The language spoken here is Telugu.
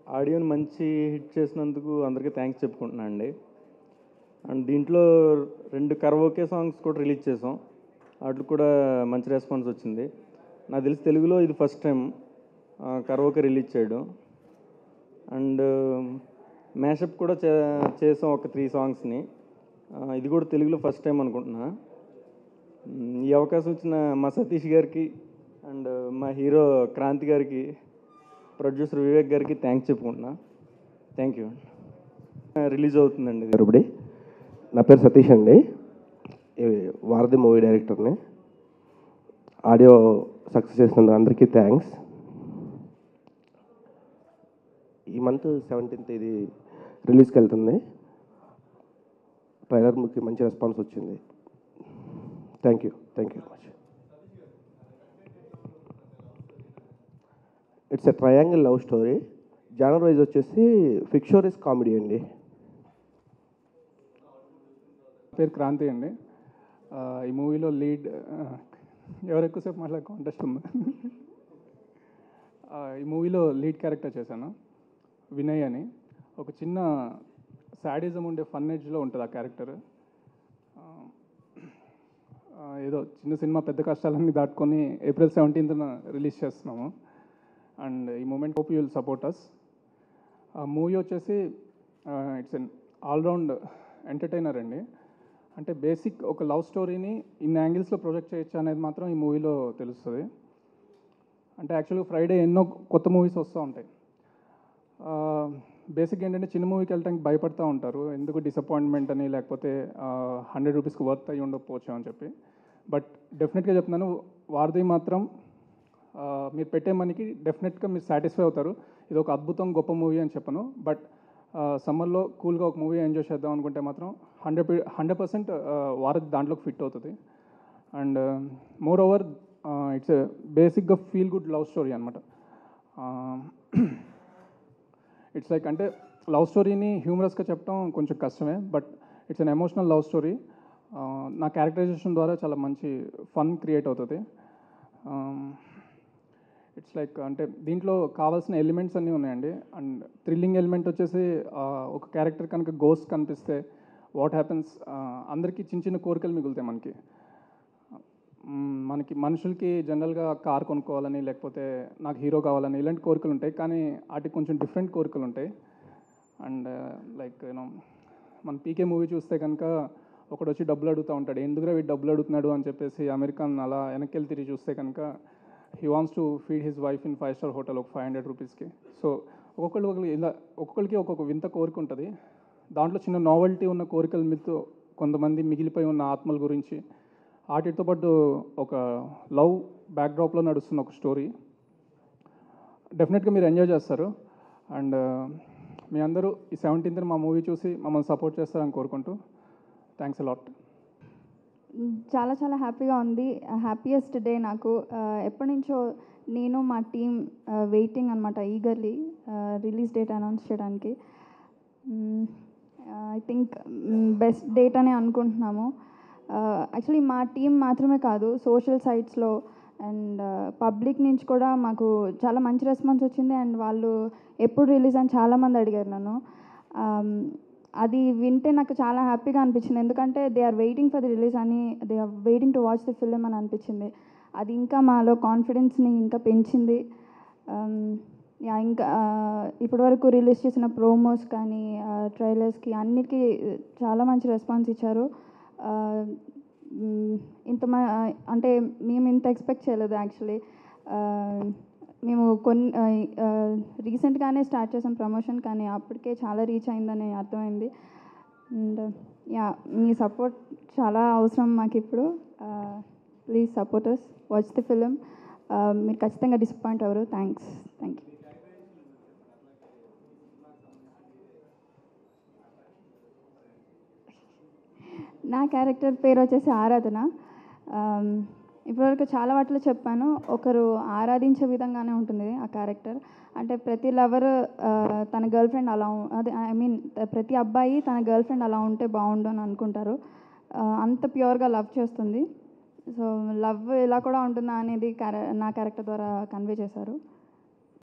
ఆడియోని మంచి హిట్ చేసినందుకు అందరికీ థ్యాంక్స్ చెప్పుకుంటున్నాను అండి అండ్ దీంట్లో రెండు కరవోకే సాంగ్స్ కూడా రిలీజ్ చేసాం వాటికి కూడా మంచి రెస్పాన్స్ వచ్చింది నాకు తెలిసి తెలుగులో ఇది ఫస్ట్ టైం కరవోకే రిలీజ్ చేయడం అండ్ మ్యాషప్ కూడా చే చేసాం ఒక త్రీ సాంగ్స్ని ఇది కూడా తెలుగులో ఫస్ట్ టైం అనుకుంటున్నా మ్, ఈ అవకాశం ఇచ్చిన మా సతీష్ గారికి అండ్ మా హీరో క్రాంతి గారికి ప్రొడ్యూసర్ వివేక్ గారికి థ్యాంక్స్ చెప్పుకుంటున్నా థ్యాంక్ యూ రిలీజ్ అవుతుందండి ఇది ఒకటి నా పేరు సతీష్ అండి ఈ వారధి మూవీ డైరెక్టర్ని ఆడియో సక్సెస్ చేసినందుకు అందరికీ థ్యాంక్స్ ఈ మంత్ సెవెంటీన్త్ ఇది రిలీజ్కి వెళ్తుంది ట్రైలర్కి మంచి రెస్పాన్స్ వచ్చింది thank you thank you much it's a triangle love story genre wise వచ్చేసి ఫిక్షోరిస్ కామెడీ అండి పేరు క్రాంతి అండి ఆ, ఈ మూవీలో లీడ్ ఎవరు ఎక్కువసేపు మాట్లాడే కాంటెస్ట్ ఉంది ఆ, ఈ మూవీలో లీడ్ క్యారెక్టర్ చేశాను వినయ్ అని ఒక చిన్న శాడిజం ఉండే ఫన్ ఎడ్జ్లో ఉంటుంది ఆ క్యారెక్టర్ ఏదో చిన్న సినిమా పెద్ద కష్టాలన్నీ దాటుకొని ఏప్రిల్ సెవెంటీన్త్న రిలీజ్ చేస్తున్నాము అండ్ ఈ moment hope you will support us ఆ మూవీ వచ్చేసి ఇట్స్ ఎన్ ఆల్రౌండ్ ఎంటర్టైనర్ అండి అంటే బేసిక్ ఒక లవ్ స్టోరీని ఇన్ని యాంగిల్స్లో ప్రొజెక్ట్ చేయొచ్చు అనేది మాత్రం ఈ మూవీలో తెలుస్తుంది అంటే యాక్చువల్గా ఫ్రైడే ఎన్నో కొత్త మూవీస్ వస్తూ ఉంటాయి బేసిక్ ఏంటంటే చిన్న మూవీకి వెళ్ళడానికి భయపడతా ఉంటారు ఎందుకు డిసప్పాయింట్మెంట్ అని లేకపోతే హండ్రెడ్ రూపీస్కి వర్త్ అయ్యి ఉండకపోవచ్చు అని చెప్పి బట్ డెఫినెట్గా చెప్తున్నాను వారధి మాత్రం ఆ, మీరు పెట్టే మనీకి డెఫినెట్గా మీరు సాటిస్ఫై అవుతారు ఇది ఒక అద్భుతం గొప్ప మూవీ అని చెప్పను బట్ సమ్మర్లో కూల్గా ఒక మూవీ ఎంజాయ్ చేద్దాం అనుకుంటే మాత్రం హండ్రెడ్ హండ్రెడ్ పర్సెంట్ వారధి దాంట్లోకి ఫిట్ అవుతుంది అండ్ మోర్ ఓవర్ ఇట్స్ బేసిక్గా ఫీల్ గుడ్ లవ్ స్టోరీ అనమాట ఇట్స్ లైక్ అంటే లవ్ స్టోరీని హ్యూమరస్గా చెప్పడం కొంచెం కష్టమే but it's an emotional love story నా క్యారెక్టరైజేషన్ ద్వారా చాలా మంచి ఫన్ క్రియేట్ అవుతుంది ఇట్స్ లైక్ అంటే దీంట్లో కావాల్సిన ఎలిమెంట్స్ అన్నీ ఉన్నాయండి అండ్ థ్రిల్లింగ్ ఎలిమెంట్ వచ్చేసి ఆ, ఒక క్యారెక్టర్ కనుక గోస్ట్ కనిపిస్తే వాట్ హ్యాపెన్స్ అందరికీ చిన్న చిన్న కోరికలు మిగులుతాయి మనకి మ్మ్, మనకి మనుషులకి జనరల్గా కార్ కొనుక్కోవాలని లేకపోతే నాకు హీరో కావాలని ఇలాంటి కోరికలు ఉంటాయి కానీ వాటికి కొంచెం డిఫరెంట్ కోరికలు ఉంటాయి అండ్ లైక్ యూనో మన పీకే మూవీ చూస్తే కనుక ఒకడు వచ్చి డబ్బులు అడుగుతూ ఉంటాడు ఎందుకురా వీడు డబ్బులు అడుగుతున్నాడు అని చెప్పేసి అమెరికన్ అలా వెనక్కి వెళ్ళి తిరిగి చూస్తే కనుక he wants to feed his wife in five star hotel ఒక ఫైవ్ హండ్రెడ్ రూపీస్కి సో ఒక్కొక్కరికి ఒకరికి ఇలా ఒక్కొక్కరికి ఒక్కొక్క వింత కోరిక ఉంటుంది దాంట్లో చిన్న నావెల్టీ ఉన్న కోరికల మీద కొంతమంది మిగిలిపోయి ఉన్న ఆత్మల గురించి వాటితో పాటు ఒక లవ్ బ్యాక్డ్రాప్లో నడుస్తున్న ఒక స్టోరీ డెఫినెట్గా మీరు ఎంజాయ్ చేస్తారు అండ్ మీ అందరూ ఈ సెవెంటీన్త్ మా మూవీ చూసి మమ్మల్ని సపోర్ట్ చేస్తారని కోరుకుంటూ థ్యాంక్స్ అలాట్ చాలా చాలా హ్యాపీగా ఉంది హ్యాపీయెస్ట్ డే నాకు ఆ, ఎప్పటి నుంచో నేను మా టీం వెయిటింగ్ అనమాట ఈగర్లీ రిలీజ్ డేట్ అనౌన్స్ చేయడానికి ఐ థింక్ బెస్ట్ డేట్ అని అనుకుంటున్నాము యాక్చువల్లీ మా టీం మాత్రమే కాదు సోషల్ సైట్స్లో అండ్ పబ్లిక్ నుంచి కూడా మాకు చాలా మంచి రెస్పాన్స్ వచ్చింది అండ్ వాళ్ళు ఎప్పుడు రిలీజ్ అని చాలామంది అడిగారు నన్ను Um, అది వింటే నాకు చాలా హ్యాపీగా అనిపించింది ఎందుకంటే they are waiting for the release అని they are waiting to watch the film అని అనిపించింది అది ఇంకా మాలో కాన్ఫిడెన్స్ని ఇంకా పెంచింది Um, యా ఇంకా ఇప్పటివరకు రిలీజ్ చేసిన ప్రోమోస్ కానీ ట్రైలర్స్కి అన్నిటికీ చాలా మంచి రెస్పాన్స్ ఇచ్చారు Uh, మ్, ఇంత మ- అంటే మేము ఇంత ఎక్స్పెక్ట్ చేయలేదు యాక్చువల్లీ మేము కొన్ని రీసెంట్గానే స్టార్ట్ చేసాం ప్రమోషన్ కానీ అప్పటికే చాలా రీచ్ అయిందని అర్థమైంది అండ్ యా మీ సపోర్ట్ చాలా అవసరం మాకు ఇప్పుడు please supporters watch the film మీరు ఖచ్చితంగా డిసప్పాయింట్ అవ్వరు థ్యాంక్స్ థ్యాంక్ యూ నా క్యారెక్టర్ పేరు వచ్చేసి ఆరాధన ఆమ్, ఇప్పటివరకు చాలా వాటిలో చెప్పాను ఒకరు ఆరాధించే విధంగానే ఉంటుంది ఆ క్యారెక్టర్ అంటే ప్రతి లవర్ తన గర్ల్ ఫ్రెండ్ అలా ఉ- అదే ఐ మీన్ ప్రతి అబ్బాయి తన గర్ల్ ఫ్రెండ్ అలా ఉంటే బాగుండు అని అనుకుంటారు ఆ, అంత ప్యూర్గా లవ్ చేస్తుంది సో లవ్ ఇలా కూడా ఉంటుందా అనేది క్యారె నా క్యారెక్టర్ ద్వారా కన్వే చేశారు